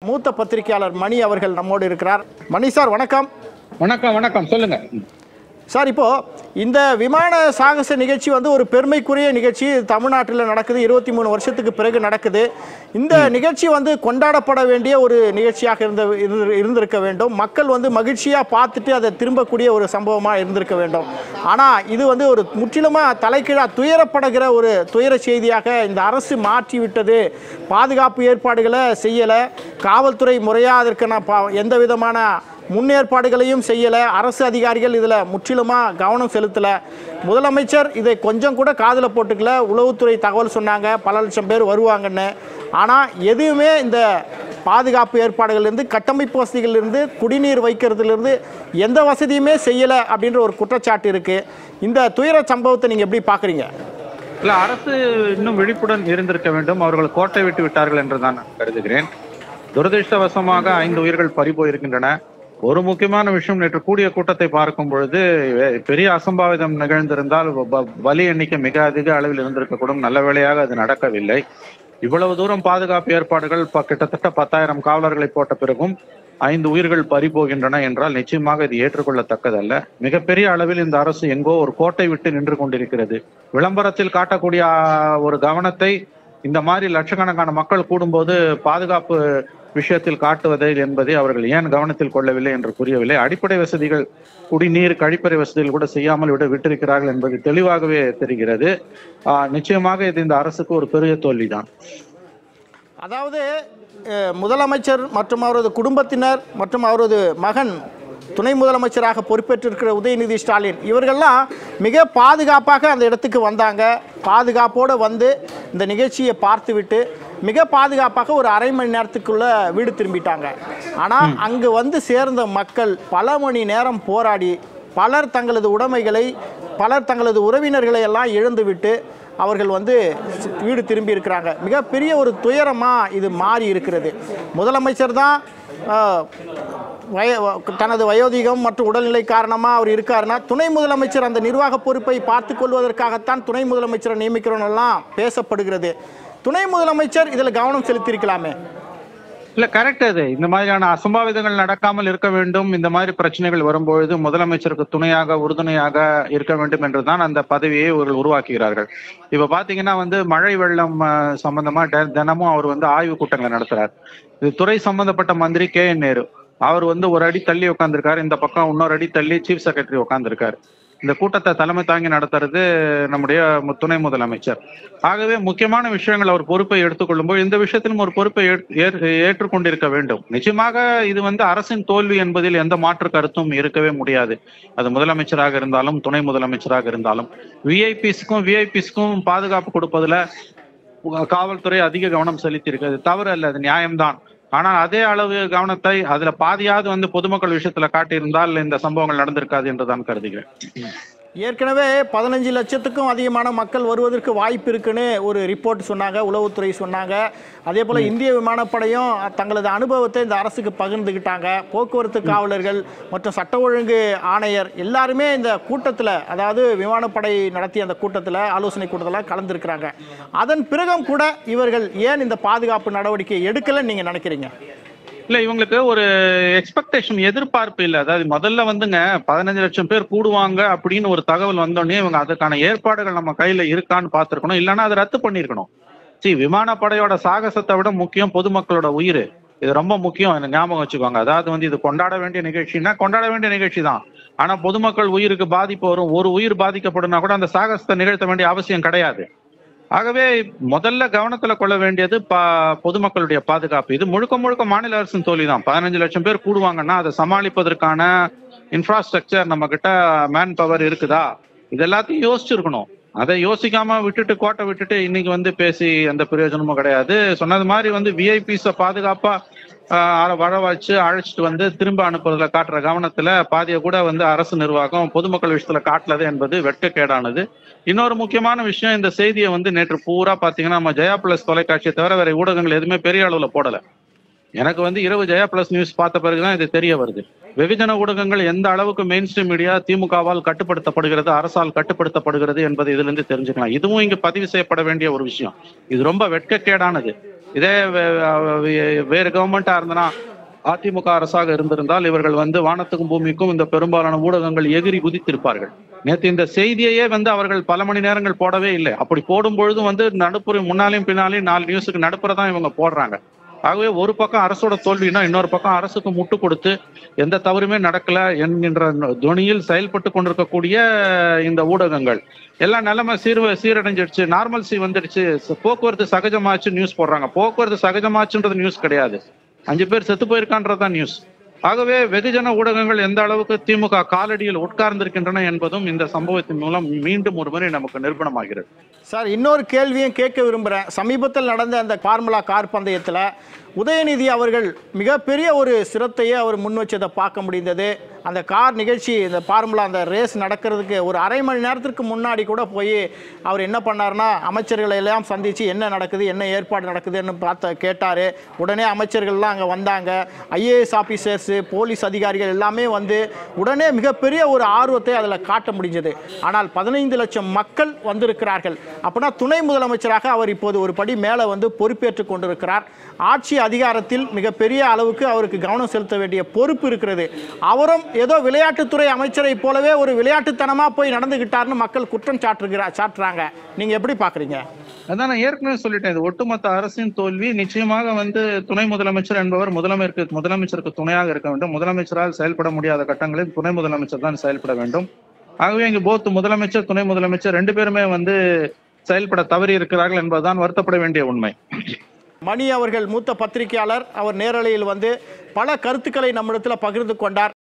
மூத்த பத்திரிகையாளர் மணி அவர்கள் நம்மோடு இருக்கிறார் மணி சார் வணக்கம் வணக்கம் வணக்கம் சொல்லுங்க சார் இப்போ இந்த விமான சாகச நிகழ்ச்சி வந்து ஒரு பெருமைக்குரிய நிகழ்ச்சி இது தமிழ்நாட்டில் நடக்குது இருபத்தி மூணு வருஷத்துக்கு பிறகு நடக்குது இந்த நிகழ்ச்சி வந்து கொண்டாடப்பட வேண்டிய ஒரு நிகழ்ச்சியாக இருந்த இருந்து- இருந்திருக்க வேண்டும் மக்கள் வந்து மகிழ்ச்சியாக பார்த்துட்டு அதை திரும்பக்கூடிய ஒரு சம்பவமாக இருந்திருக்க வேண்டும் ஆனால் இது வந்து ஒரு முற்றிலுமாக தலைகீழாக துயரப்படுகிற ஒரு துயர செய்தியாக இந்த அரசு மாற்றி விட்டது பாதுகாப்பு ஏற்பாடுகளை செய்யலை காவல்துறை முறையாக அதற்கான பா எந்த விதமான முன்னேற்பாடுகளையும் செய்யலை அரசு அதிகாரிகள் இதில் முற்றிலுமாக கவனம் செலுத்தலை முதலமைச்சர் இதை கொஞ்சம் கூட காதில் போட்டுக்கல உளவுத்துறை தகவல் சொன்னாங்க பல லட்சம் பேர் வருவாங்கன்னு ஆனால் எதுவுமே இந்த பாதுகாப்பு ஏற்பாடுகள்லேருந்து கட்டமைப்பு வசதிகள்லேருந்து குடிநீர் வைக்கிறதுலேருந்து எந்த வசதியுமே செய்யலை அப்படின்ற ஒரு குற்றச்சாட்டு இருக்குது இந்த துயர சம்பவத்தை நீங்கள் எப்படி பார்க்குறீங்க இல்ல அரசு இன்னும் விழிப்புடன் இருந்திருக்க வேண்டும் அவர்கள் கோட்டை விட்டு விட்டார்கள் என்று தான் நான் கருதுகிறேன் துரதிருஷ்டவசமாக ஐந்து உயிர்கள் பறிபோயிருக்கின்றன ஒரு முக்கியமான விஷயம் நேற்று கூடிய கூட்டத்தை பார்க்கும் பொழுது வெ- பெரிய அசம்பாவிதம் நிகழ்ந்திருந்தால் ப- பலி எண்ணிக்கை மிக அதிக அளவில் இருந்திருக்கக்கூடும் நல்ல வேளையாக அது நடக்கவில்லை இவ்வளவு தூரம் பாதுகாப்பு ஏற்பாடுகள் ப- கிட்டத்தட்ட பத்தாயிரம் காவலர்களை போட்ட பிறகும் ஐந்து உயிர்கள் பறி போகின்றன என்றால் நிச்சயமாக இது ஏற்றுக்கொள்ளத்தக்கதல்ல மிகப்பெரிய அளவில் இந்த அரசு எங்கோ ஒரு கோட்டை விட்டு நின்று கொண்டிருக்கிறது விளம்பரத்தில் காட்டக்கூடிய ஆ, ஒரு கவனத்தை இந்த மாதிரி லட்சக்கணக்கான மக்கள் கூடும்போது பாதுகாப்பு விஷயத்தில் காட்டுவது என்பதை அவர்கள் ஏன் கவனத்தில் கொள்ளவில்லை என்று புரியவில்லை அடிப்படை வசதிகள் குடிநீர் கழிப்பறை வசதிகள் கூட செய்யாமல் விட விட்டிருக்கிறார்கள் என்பது தெளிவாகவே தெரிகிறது ஆ, நிச்சயமாக இது இந்த அரசுக்கு ஒரு பெரிய தோல்விதான் அதாவது அஹ், முதலமைச்சர் மற்றும் அவரது குடும்பத்தினர் மற்றும் அவரது மகன் துணை முதலமைச்சராக பொறுப்பேற்றிருக்கிற உதயநிதி ஸ்டாலின் இவர்கள்லாம் மிக பாதுகாப்பாக அந்த இடத்துக்கு வந்தாங்க பாதுகாப்போடு வந்து இந்த நிகழ்ச்சியை பார்த்துவிட்டு மிக பாதுகாப்பாக ஒரு அரை மணி நேரத்துக்குள்ள வீடு திரும்பிட்டாங்க ஆனால் அங்கு வந்து சேர்ந்த மக்கள் பல மணி நேரம் போராடி பலர் தங்களது உடைமைகளை பலர் தங்களது உறவினர்களை எல்லாம் இழந்துவிட்டு அவர்கள் வந்து சி- வீடு திரும்பி இருக்கிறாங்க மிகப்பெரிய ஒரு துயரமாக இது மாறி இருக்கிறது முதலமைச்சர் தான் ஆஹ், வய வ- தனது வயோதிகம் மற்றும் உடல்நிலை காரணமாக அவர் இருக்காருன்னா துணை முதலமைச்சர் அந்த நிர்வாக பொறுப்பை பார்த்து கொள்வதற்காகத்தான் துணை முதலமைச்சரை நியமிக்கிறோன்னெல்லாம் பேசப்படுகிறது துணை முதலமைச்சர் இதில் கவனம் செலுத்தியிருக்கலாமே இல்ல கரெக்ட் அது இந்த மாதிரியான அசம்பாவிதங்கள் நடக்காமல் இருக்க வேண்டும் இந்த மாதிரி பிரச்சனைகள் வரும்பொழுது முதலமைச்சருக்கு துணையாக உறுதுணையாக இருக்க வேண்டும் என்றுதான் அந்த பதவியை இவர்கள் உருவாக்குகிறார்கள் இப்ப பாத்தீங்கன்னா வந்து மழை வெள்ளம் அஹ், சம்பந்தமா ட- தினமும் அவர் வந்து ஆய்வு கூட்டங்களை நடத்துறார் இது துறை சம்பந்தப்பட்ட மந்திரி கே என் நேரு அவர் வந்து ஒரு அடி தள்ளி உட்கார்ந்திருக்காரு இந்த பக்கம் இன்னொரு அடி தள்ளி சீஃப் செக்ரட்டரி உட்கார்ந்திருக்காரு இந்த கூட்டத்தை தலைமை தாங்கி நடத்துறது நம்முடைய மு- துணை முதலமைச்சர் ஆகவே முக்கியமான விஷயங்கள் அவர் பொறுப்பை எடுத்துக்கொள்ளும்போது இந்த விஷயத்திலும் ஒரு பொறுப்பை ஏற்- ஏற்- ஏற்றுக்கொண்டிருக்க வேண்டும் நிச்சயமாக இது வந்து அரசின் தோல்வி என்பதில் எந்த மாற்று கருத்தும் இருக்கவே முடியாது அது முதலமைச்சராக இருந்தாலும் துணை முதலமைச்சராக இருந்தாலும் விஐபிஸ்க்கும் விஐபிஸ்க்கும் பாதுகாப்பு கொடுப்பதுல உங்க காவல்துறை அதிக கவனம் செலுத்தி இருக்கு அது தவறு அல்ல அது நியாயம்தான் ஆனால் அதே அளவு கவனத்தை அதுல பாதியாவது வந்து பொதுமக்கள் விஷயத்துல காட்டியிருந்தால் இந்த சம்பவங்கள் நடந்திருக்காது என்று தான் கருதுகிறேன் ஏற்கனவே பதினஞ்சு லட்சத்துக்கும் அதிகமான மக்கள் வருவதற்கு வாய்ப்பு இருக்குன்னு ஒரு ரிப்போர்ட் சொன்னாங்க உளவுத்துறை சொன்னாங்க அதே போல் இந்திய விமானப்படையும் தங்களது அனுபவத்தை இந்த அரசுக்கு பகிர்ந்துக்கிட்டாங்க போக்குவரத்து காவலர்கள் மற்றும் சட்ட ஒழுங்கு ஆணையர் எல்லாருமே இந்த கூட்டத்தில் அதாவது விமானப்படை நடத்திய அந்த கூட்டத்தில் ஆலோசனை கூட்டத்தில் கலந்துருக்கிறாங்க அதன் பிறகும் கூட இவர்கள் ஏன் இந்த பாதுகாப்பு நடவடிக்கை எடுக்கலைன்னு நீங்கள் நினைக்கிறீங்க இல்ல இவங்களுக்கு ஒரு எக்ஸ்பெக்டேஷன் எதிர்பார்ப்பு இல்ல அதாவது முதல்ல வந்துங்க பதினஞ்சு லட்சம் பேர் கூடுவாங்க அப்படின்னு ஒரு தகவல் வந்தோடனே இவங்க அதுக்கான ஏற்பாடுகள் நம்ம கையில இருக்கான்னு பார்த்திருக்கணும் இல்லைன்னா அதை ரத்து பண்ணிருக்கணும் சி விமானப்படையோட சாகசத்தை விட முக்கியம் பொதுமக்களோட உயிர் இது ரொம்ப முக்கியம் எனக்கு ஞாபகம் வச்சுக்கோங்க அதாவது வந்து இது கொண்டாட வேண்டிய நிகழ்ச்சின்னா கொண்டாட வேண்டிய நிகழ்ச்சி தான் ஆனா பொதுமக்கள் உயிருக்கு பாதிப்பு வரும் ஒரு உயிர் பாதிக்கப்படுனா கூட அந்த சாகசத்தை நிகழ்த்த வேண்டிய அவசியம் கிடையாது ஆகவே முதல்ல கவனத்துல கொள்ள வேண்டியது பா பொதுமக்களுடைய பாதுகாப்பு இது முழுக்க முழுக்க மாநில அரசின் தோல்வி தான் பதினஞ்சு லட்சம் பேர் கூடுவாங்கன்னா அதை சமாளிப்பதற்கான இன்ஃப்ராஸ்ட்ரக்சர் நம்ம கிட்ட மேன் பவர் இருக்குதா இது எல்லாத்தையும் யோசிச்சிருக்கணும் அதை யோசிக்காம விட்டுட்டு கோட்டை விட்டுட்டு இன்னைக்கு வந்து பேசி எந்த பிரயோஜனமும் கிடையாது சொன்னது மாதிரி வந்து விஐபிஸ பாதுகாப்பா ஆஹ், வர வச்சு அழைச்சிட்டு வந்து திரும்ப அனுப்புறதுல காட்டுற கவனத்துல பாதிய கூட வந்து அரசு நிர்வாகம் பொதுமக்கள் விஷயத்துல காட்டலது என்பது வெட்கக்கேடானது இன்னொரு முக்கியமான விஷயம் இந்த செய்தியை வந்து நேற்று பூரா பாத்தீங்கன்னா நம்ம ஜெயா பிளஸ் தொலைக்காட்சியை தவிர வேற ஊடகங்கள் எதுவுமே பெரிய அளவுல போடல எனக்கு வந்து இரவு ஜெயா பிளஸ் நியூஸ் பார்த்த பிறகுதான் இது தெரிய வருது வெகுஜன ஊடகங்கள் எந்த அளவுக்கு மெயின் ஸ்ட்ரீம் மீடியா திமுகவால் கட்டுப்படுத்தப்படுகிறது அரசால் கட்டுப்படுத்தப்படுகிறது என்பதை இதுல இருந்து தெரிஞ்சுக்கலாம் இதுவும் இங்கு பதிவு செய்யப்பட வேண்டிய ஒரு விஷயம் இது ரொம்ப வெட்கக்கேடானது இதே வே- வே- வேறு கவர்மெண்டா இருந்தனா அதிமுக அரசாக இருந்திருந்தால் இவர்கள் வந்து வானத்துக்கும் பூமிக்கும் இந்த பெரும்பாலான ஊடகங்கள் எகிரி குதித்திருப்பார்கள் நேத்து இந்த செய்தியையே வந்து அவர்கள் பல மணி நேரங்கள் போடவே இல்லை அப்படி போடும் பொழுதும் வந்து நடுப்புற முன்னாலையும் பின்னாலையும் நாலு நியூஸுக்கு நடுப்புற தான் இவங்க போடுறாங்க ஆகவே ஒரு பக்கம் அரசோட தோல்வினா இன்னொரு பக்கம் அரசுக்கு முட்டு கொடுத்து எந்த தவறுமே நடக்கல என்கின்ற துணியில் செயல்பட்டு கொண்டிருக்கக்கூடிய இந்த ஊடகங்கள் எல்லாம் நிலைமை சீர் சீரடைஞ்சிடுச்சு நார்மல்சி வந்துடுச்சு ச- போக்குவரத்து சகஜமாச்சு நியூஸ் போடுறாங்க போக்குவரத்து சகஜமாச்சுன்றது நியூஸ் கிடையாது அஞ்சு பேர் செத்து போயிருக்கான்றதுதான் நியூஸ் ஆகவே வெகுஜன ஊடகங்கள் எந்த அளவுக்கு திமுக காலடியில் உட்கார்ந்திருக்கின்றன என்பதும் இந்த சம்பவத்தின் மூலம் மீண்டும் ஒரு முறை நமக்கு நிரூபணமாகிறது சார் இன்னொரு கேள்வியும் கேட்க விரும்புகிறேன் சமீபத்தில் நடந்த அந்த ஃபார்முலா கார் பந்தயத்தில் உதயநிதி அவர்கள் மிகப்பெரிய ஒரு சிரத்தையே அவர் முன் வச்சதை பார்க்க முடிந்தது அந்த கார் நிகழ்ச்சி இந்த ஃபார்முலா அந்த ரேஸ் நடக்கிறதுக்கு ஒரு அரை மணி நேரத்திற்கு முன்னாடி கூட போய் அவர் என்ன பண்ணாருன்னா அமைச்சர்களை எல்லாம் சந்தித்து என்ன நடக்குது என்ன ஏற்பாடு நடக்குதுன்னு பார்த்த கேட்டார் உடனே அமைச்சர்கள்லாம் அங்கே வந்தாங்க ஐஏஎஸ் ஆஃபீஸர்ஸு போலீஸ் அதிகாரிகள் எல்லாமே வந்து உடனே மிகப்பெரிய ஒரு ஆர்வத்தை அதில் காட்ட முடிஞ்சது ஆனால் பதினைந்து லட்சம் மக்கள் வந்திருக்கிறார்கள் அப்படின்னா துணை முதலமைச்சராக அவர் இப்போது ஒரு படி மேலே வந்து பொறுப்பேற்றுக் கொண்டிருக்கிறார் ஆட்சி அதிகாரத்தில் மிகப்பெரிய அளவுக்கு அவருக்கு கவனம் செலுத்த வேண்டிய பொறுப்பு இருக்கிறது அவரும் ஏதோ விளையாட்டுத்துறை அமைச்சரை போலவே ஒரு விளையாட்டுத்தனமாக போய் நடந்துகிட்டார்னு மக்கள் குற்றம் சாட்டுகிறார் சாட்டுறாங்க நீங்கள் எப்படி பார்க்குறீங்க அதான் நான் ஏற்கனவே சொல்லிட்டேன் இது ஒட்டுமொத்த அரசின் தோல்வி நிச்சயமாக வந்து துணை முதலமைச்சர் என்பவர் முதலமைச்சருக்கு முதலமைச்சருக்கு துணையாக இருக்க வேண்டும் முதலமைச்சரால் செயல்பட முடியாத கட்டங்களில் துணை முதலமைச்சர் தான் செயல்பட வேண்டும் ஆகவே இங்கு போத் முதலமைச்சர் துணை முதலமைச்சர் ரெண்டு பேருமே வந்து செயல்பட தவறி இருக்கிறார்கள் என்பதுதான் வருத்தப்பட வேண்டிய உண்மை மணி அவர்கள் மூத்த பத்திரிகையாளர் அவர் நேரலையில் வந்து பல கருத்துக்களை நம்மிடத்தில் பகிர்ந்து கொண்டார்